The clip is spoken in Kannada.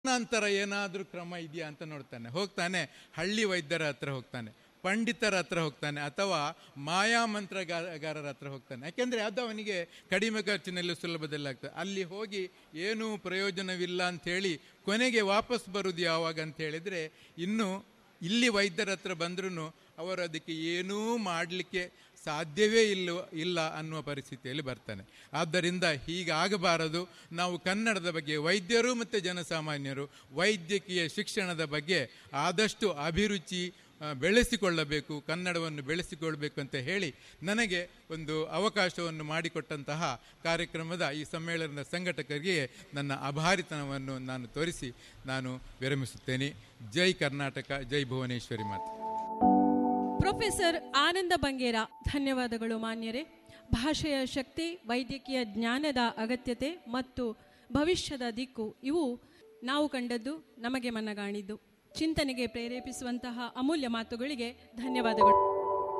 ನಂತರ ಏನಾದರೂ ಕ್ರಮ ಇದೆಯಾ ಅಂತ ನೋಡ್ತಾನೆ ಹೋಗ್ತಾನೆ ಹಳ್ಳಿ ವೈದ್ಯರ ಹತ್ರ ಹೋಗ್ತಾನೆ ಪಂಡಿತರ ಹತ್ರ ಹೋಗ್ತಾನೆ ಅಥವಾ ಮಾಯಾಮಂತ್ರಗಾರರ ಹತ್ರ ಹೋಗ್ತಾನೆ ಯಾಕೆಂದರೆ ಅದು ಅವನಿಗೆ ಕಡಿಮೆ ಖರ್ಚಿನಲ್ಲಿ ಸುಲಭದಲ್ಲಿ ಆಗ್ತದೆ ಅಲ್ಲಿ ಹೋಗಿ ಏನೂ ಪ್ರಯೋಜನವಿಲ್ಲ ಅಂಥೇಳಿ ಕೊನೆಗೆ ವಾಪಸ್ ಬರುವುದು ಯಾವಾಗ ಅಂತ ಹೇಳಿದರೆ ಇನ್ನು ಇಲ್ಲಿ ವೈದ್ಯರ ಹತ್ರ ಬಂದ್ರೂ ಅವರು ಅದಕ್ಕೆ ಏನೂ ಮಾಡಲಿಕ್ಕೆ ಸಾಧ್ಯವೇ ಇಲ್ಲ ಇಲ್ಲ ಅನ್ನುವ ಪರಿಸ್ಥಿತಿಯಲ್ಲಿ ಬರ್ತಾನೆ ಆದ್ದರಿಂದ ಹೀಗಾಗಬಾರದು ನಾವು ಕನ್ನಡದ ಬಗ್ಗೆ ವೈದ್ಯರು ಮತ್ತು ಜನಸಾಮಾನ್ಯರು ವೈದ್ಯಕೀಯ ಶಿಕ್ಷಣದ ಬಗ್ಗೆ ಆದಷ್ಟು ಅಭಿರುಚಿ ಆ, ಬೆಳೆಸಿಕೊಳ್ಳಬೇಕು ಕನ್ನಡವನ್ನು ಬೆಳೆಸಿಕೊಳ್ಬೇಕು ಅಂತ ಹೇಳಿ ನನಗೆ ಒಂದು ಅವಕಾಶವನ್ನು ಮಾಡಿಕೊಟ್ಟಂತಹ ಕಾರ್ಯಕ್ರಮದ ಈ ಸಮ್ಮೇಳನದ ಸಂಘಟಕರಿಗೆ ನನ್ನ ಅಭಾರಿತನವನ್ನು ನಾನು ತೋರಿಸಿ ನಾನು ವಿರಮಿಸುತ್ತೇನೆ ಜೈ ಕರ್ನಾಟಕ ಜೈ ಭುವನೇಶ್ವರಿ ಮಾತೆ ಪ್ರೊಫೆಸರ್ ಆನಂದ ಬಂಗೇರ ಧನ್ಯವಾದಗಳು ಮಾನ್ಯರೇ ಭಾಷೆಯ ಶಕ್ತಿ ವೈದ್ಯಕೀಯ ಜ್ಞಾನದ ಅಗತ್ಯತೆ ಮತ್ತು ಭವಿಷ್ಯದ ದಿಕ್ಕು ಇವು ನಾವು ಕಂಡದ್ದು ನಮಗೆ ಮನಗಾಣಿದ್ದು ಚಿಂತನೆಗೆ ಪ್ರೇರೇಪಿಸುವಂತಹ ಅಮೂಲ್ಯ ಮಾತುಗಳಿಗೆ ಧನ್ಯವಾದಗಳು